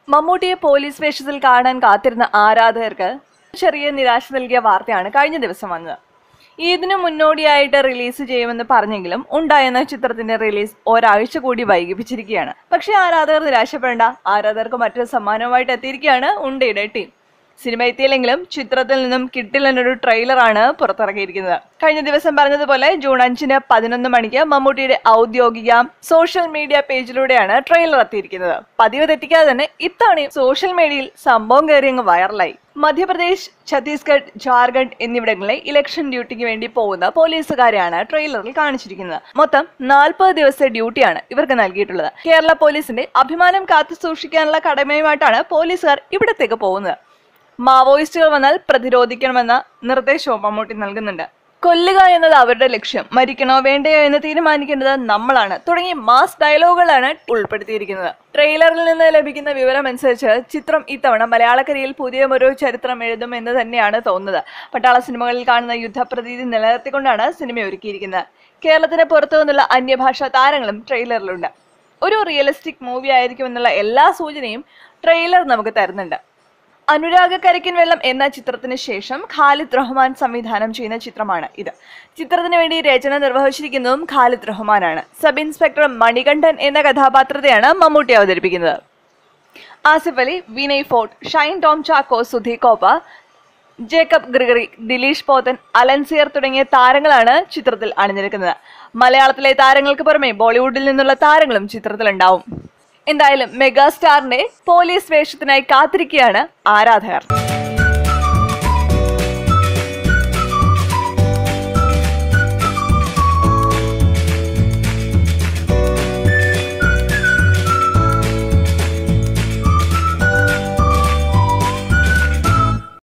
മമ്മൂട്ടിയെ പോലീസ് വേഷത്തിൽ കാണാൻ കാത്തിരുന്ന ആരാധകർക്ക് ചെറിയ നിരാശ നൽകിയ വാർത്തയാണ് കഴിഞ്ഞ ദിവസം വന്നത് ഇതിനു മുന്നോടിയായിട്ട് റിലീസ് ചെയ്യുമെന്ന് പറഞ്ഞെങ്കിലും ഉണ്ടായെന്ന ചിത്രത്തിന്റെ റിലീസ് ഒരാഴ്ച കൂടി വൈകിപ്പിച്ചിരിക്കുകയാണ് പക്ഷേ ആരാധകർ നിരാശപ്പെടേണ്ട ആരാധകർക്ക് മറ്റൊരു സമ്മാനവുമായിട്ട് എത്തിയിരിക്കുകയാണ് ഉണ്ടയുടെ ടീം സിനിമ എത്തിയില്ലെങ്കിലും ചിത്രത്തിൽ നിന്നും കിട്ടില്ലെന്നൊരു ട്രെയിലറാണ് പുറത്തിറക്കിയിരിക്കുന്നത് കഴിഞ്ഞ ദിവസം പറഞ്ഞതുപോലെ ജൂൺ അഞ്ചിന് പതിനൊന്ന് മണിക്ക് മമ്മൂട്ടിയുടെ ഔദ്യോഗിക സോഷ്യൽ മീഡിയ പേജിലൂടെയാണ് ട്രെയിലർ എത്തിയിരിക്കുന്നത് പതിവ് തെറ്റിക്കാതെ തന്നെ ഇത്തവണയും സോഷ്യൽ മീഡിയയിൽ സംഭവം കയറി അങ്ങ് വൈറലായി മധ്യപ്രദേശ് ഛത്തീസ്ഗഡ് ജാർഖണ്ഡ് എന്നിവിടങ്ങളിലെ ഇലക്ഷൻ ഡ്യൂട്ടിക്ക് വേണ്ടി പോകുന്ന പോലീസുകാരെയാണ് ട്രെയിലറിൽ കാണിച്ചിരിക്കുന്നത് മൊത്തം നാൽപ്പത് ദിവസത്തെ ഡ്യൂട്ടിയാണ് ഇവർക്ക് നൽകിയിട്ടുള്ളത് കേരള പോലീസിന്റെ അഭിമാനം കാത്തു സൂക്ഷിക്കാനുള്ള കടമയുമായിട്ടാണ് പോലീസുകാർ ഇവിടത്തേക്ക് പോകുന്നത് മാവോയിസ്റ്റുകൾ വന്നാൽ പ്രതിരോധിക്കണമെന്ന നിർദ്ദേശവും മമ്മൂട്ടി നൽകുന്നുണ്ട് കൊല്ലുക എന്നത് അവരുടെ ലക്ഷ്യം മരിക്കണോ വേണ്ടയോ എന്ന് തീരുമാനിക്കേണ്ടത് നമ്മളാണ് തുടങ്ങിയ മാസ് ഡയലോഗുകളാണ് ഉൾപ്പെടുത്തിയിരിക്കുന്നത് ട്രെയിലറിൽ നിന്ന് ലഭിക്കുന്ന വിവരം അനുസരിച്ച് ചിത്രം ഇത്തവണ മലയാളക്കരയിൽ പുതിയ ഒരു ചരിത്രം എഴുതും എന്ന് തന്നെയാണ് തോന്നുന്നത് പട്ടാള സിനിമകളിൽ കാണുന്ന യുദ്ധപ്രതീതി നിലനിർത്തിക്കൊണ്ടാണ് സിനിമ ഒരുക്കിയിരിക്കുന്നത് കേരളത്തിന് പുറത്തു നിന്നുള്ള അന്യഭാഷാ താരങ്ങളും ട്രെയിലറിലുണ്ട് ഒരു റിയലിസ്റ്റിക് മൂവി ആയിരിക്കുമെന്നുള്ള എല്ലാ സൂചനയും ട്രെയിലർ നമുക്ക് തരുന്നുണ്ട് അനുരാഗ കരിക്കിൻ വെള്ളം എന്ന ചിത്രത്തിന് ശേഷം ഖാലിദ് റഹ്മാൻ സംവിധാനം ചെയ്യുന്ന ചിത്രമാണ് ഇത് ചിത്രത്തിന് വേണ്ടി രചന നിർവഹിച്ചിരിക്കുന്നതും ഖാലിദ് റഹ്മാനാണ് സബ് ഇൻസ്പെക്ടർ മണികണ്ഠൻ എന്ന കഥാപാത്രത്തെയാണ് മമ്മൂട്ടി അവതരിപ്പിക്കുന്നത് ആസിഫ് അലി വിനയ് ഫോർട്ട് ഷൈൻ ടോം ചാക്കോ സുധി കോപ്പ ജേക്കബ് ഗ്രിഗറി ദിലീഷ് പോത്തൻ അലൻസിയർ തുടങ്ങിയ താരങ്ങളാണ് ചിത്രത്തിൽ അണിനിരക്കുന്നത് മലയാളത്തിലെ താരങ്ങൾക്ക് പുറമെ ബോളിവുഡിൽ നിന്നുള്ള താരങ്ങളും ചിത്രത്തിലുണ്ടാവും എന്തായാലും മെഗാസ്റ്റാറിന്റെ പോലീസ് വേഷത്തിനായി കാത്തിരിക്കുകയാണ് ആരാധകർ